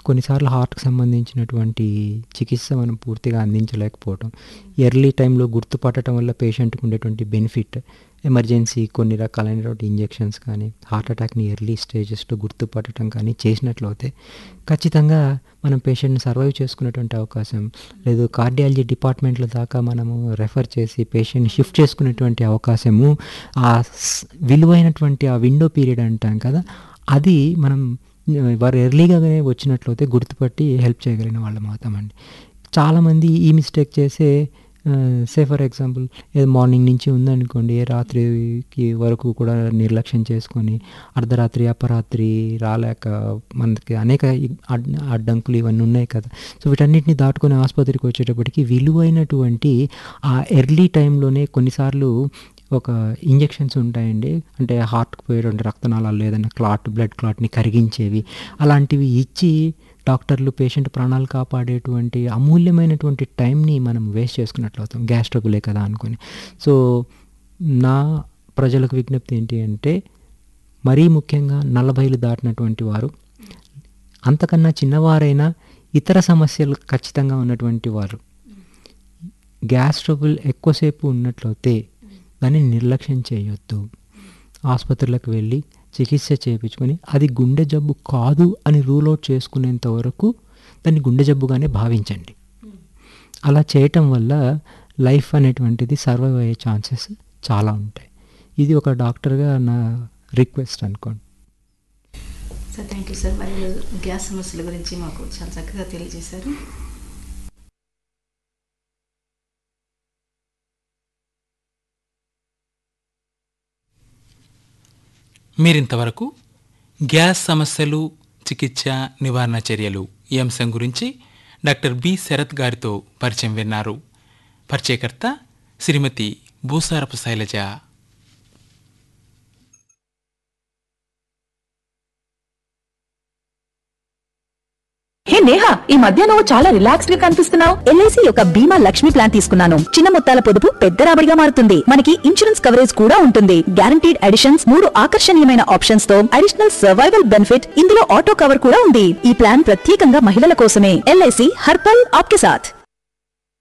కొన్నిసార్లు హార్ట్కి సంబంధించినటువంటి చికిత్స మనం పూర్తిగా అందించలేకపోవటం ఎర్లీ టైంలో గుర్తుపట్టడం వల్ల పేషెంట్కి ఉండేటువంటి బెనిఫిట్ ఎమర్జెన్సీ కొన్ని రకాలైనటువంటి ఇంజెక్షన్స్ కానీ హార్ట్ అటాక్ని ఎర్లీ స్టేజెస్లో గుర్తుపట్టడం కానీ చేసినట్లయితే ఖచ్చితంగా మనం పేషెంట్ని సర్వైవ్ చేసుకునేటువంటి అవకాశం లేదు కార్డియాలజీ డిపార్ట్మెంట్ల దాకా మనము రెఫర్ చేసి పేషెంట్ని షిఫ్ట్ చేసుకునేటువంటి అవకాశము ఆ స్- విలువైనటువంటి ఆ విండో పీరియడ్ అంటాం కదా అది మనం ఆ, వారు ఎర్లీగానే వచ్చినట్లయితే గుర్తుపట్టి హెల్ప్ చేయగలిగిన వాళ్ళం అవుతామండి చాలామంది ఈ మిస్టేక్ చేసే సే ఫర్ ఎగ్జాంపుల్ ఏదో మార్నింగ్ నుంచి ఉందనుకోండి ఏ రాత్రికి వరకు కూడా నిర్లక్ష్యం చేసుకొని అర్ధరాత్రి అపరాత్రి రాలేక మనకి అనేక ఇ- అడ్- అడ్డంకులు ఇవన్నీ ఉన్నాయి కదా సో వీటన్నిటిని దాటుకొని ఆసుపత్రికి వచ్చేటప్పటికి విలువైనటువంటి ఆ ఎర్లీ టైంలోనే కొన్నిసార్లు ఒక ఇంజెక్షన్స్ ఉంటాయండి అంటే హార్ట్కి పోయేటువంటి రక్తనాళాలు ఏదైనా క్లాట్ బ్లడ్ క్లాట్ని కరిగించేవి అలాంటివి ఇచ్చి డాక్టర్లు పేషెంట్ ప్రాణాలు కాపాడేటువంటి అమూల్యమైనటువంటి టైంని మనం వేస్ట్ చేసుకున్నట్లు అవుతాం గ్యాస్ ట్రబులే కదా అనుకొని సో నా ప్రజలకు విజ్ఞప్తి ఏంటి అంటే మరీ ముఖ్యంగా నలభైలు దాటినటువంటి వారు అంతకన్నా చిన్నవారైనా ఇతర సమస్యలు ఖచ్చితంగా ఉన్నటువంటి వారు గ్యాస్ ట్రబుల్ ఎక్కువసేపు ఉన్నట్లయితే దాన్ని నిర్లక్ష్యం చేయొద్దు ఆసుపత్రులకు వెళ్ళి చికిత్స చేయించుకొని అది గుండె జబ్బు కాదు అని రూల్ అవుట్ చేసుకునేంత వరకు దాన్ని గుండె జబ్బుగానే భావించండి అలా చేయటం వల్ల లైఫ్ అనేటువంటిది సర్వైవ్ అయ్యే ఛాన్సెస్ చాలా ఉంటాయి ఇది ఒక డాక్టర్గా నా రిక్వెస్ట్ అనుకోండి సార్ థ్యాంక్ యూ సార్ మరి ఈరోజు గ్యాస్ సమస్యల గురించి మాకు చాలా చక్కగా తెలియజేశారు మీరింతవరకు గ్యాస్ సమస్యలు చికిత్స నివారణ చర్యలు ఈ అంశం గురించి డాక్టర్ బి శరత్ గారితో పరిచయం విన్నారు పరిచయకర్త శ్రీమతి భూసారపు శైలజ హే నేహా ఈ మధ్య నువ్వు చాలా రిలాక్స్డ్ గా కనిపిస్తున్నావు ఎల్ఐసి యొక్క బీమా లక్ష్మి ప్లాన్ తీసుకున్నాను చిన్న మొత్తాల పొదుపు పెద్ద రాబడిగా మారుతుంది మనకి ఇన్సూరెన్స్ కవరేజ్ కూడా ఉంటుంది గ్యారంటీడ్ అడిషన్స్ మూడు ఆకర్షణీయమైన ఆప్షన్స్ తో అడిషనల్ సర్వైవల్ బెనిఫిట్ ఇందులో ఆటో కవర్ కూడా ఉంది ఈ ప్లాన్ ప్రత్యేకంగా మహిళల కోసమే ఎల్ఐసి హర్పల్ ఆప్కే సాథ్